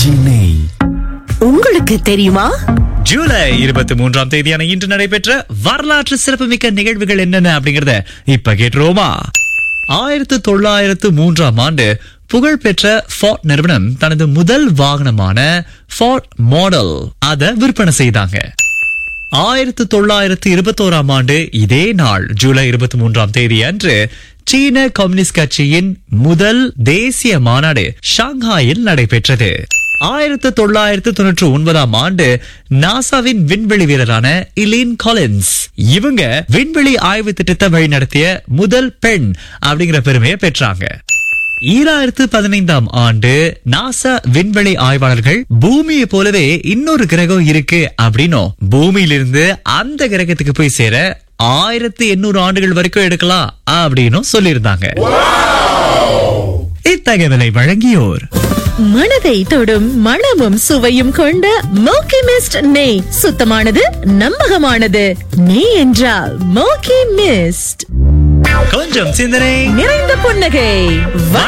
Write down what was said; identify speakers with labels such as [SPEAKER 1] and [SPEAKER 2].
[SPEAKER 1] RKG நெய்
[SPEAKER 2] உங்களுக்கு தெரியுமா
[SPEAKER 3] ஜூலை இருபத்தி மூன்றாம் தேதியான இன்று நடைபெற்ற வரலாற்று சிறப்புமிக்க நிகழ்வுகள் என்னென்ன அப்படிங்கறத இப்ப கேட்டுருவோமா ஆயிரத்து தொள்ளாயிரத்து மூன்றாம் ஆண்டு புகழ்பெற்ற ஃபார்ட் நிறுவனம் தனது முதல் வாகனமான ஃபார்ட் மாடல் அத விற்பனை செய்தாங்க ஆயிரத்து தொள்ளாயிரத்து இருபத்தோராம் ஆண்டு இதே நாள் ஜூலை இருபத்தி மூன்றாம் தேதி அன்று சீன கம்யூனிஸ்ட் கட்சியின் முதல் தேசிய மாநாடு ஷாங்காயில் நடைபெற்றது ஆயிரத்து தொள்ளாயிரத்து தொன்னூற்று ஒன்பதாம் ஆண்டு நாசாவின் விண்வெளி வீரரான இலின் காலின்ஸ் இவங்க விண்வெளி ஆய்வு திட்டத்தை வழிநடத்திய முதல் பெண் அப்படிங்கிற பெருமையை பெற்றாங்க ஈராயிரத்து பதினைந்தாம் ஆண்டு நாசா விண்வெளி ஆய்வாளர்கள் பூமியை போலவே இன்னொரு கிரகம் இருக்கு அப்படின்னும் பூமியிலிருந்து அந்த கிரகத்துக்கு போய் சேர ஆயிரத்தி எண்ணூறு ஆண்டுகள் வரைக்கும் எடுக்கலாம் அப்படின்னும் சொல்லியிருந்தாங்க இத்தகவலை வழங்கியோர்
[SPEAKER 2] மனதை தொடும் மணமும் சுவையும் கொண்ட மோக்கி மிஸ்ட் நெய் சுத்தமானது நம்பகமானது நெய் என்றால் மோக்கி மிஸ்ட்
[SPEAKER 3] கொஞ்சம் சிந்தனை
[SPEAKER 2] நிறைந்த புன்னகை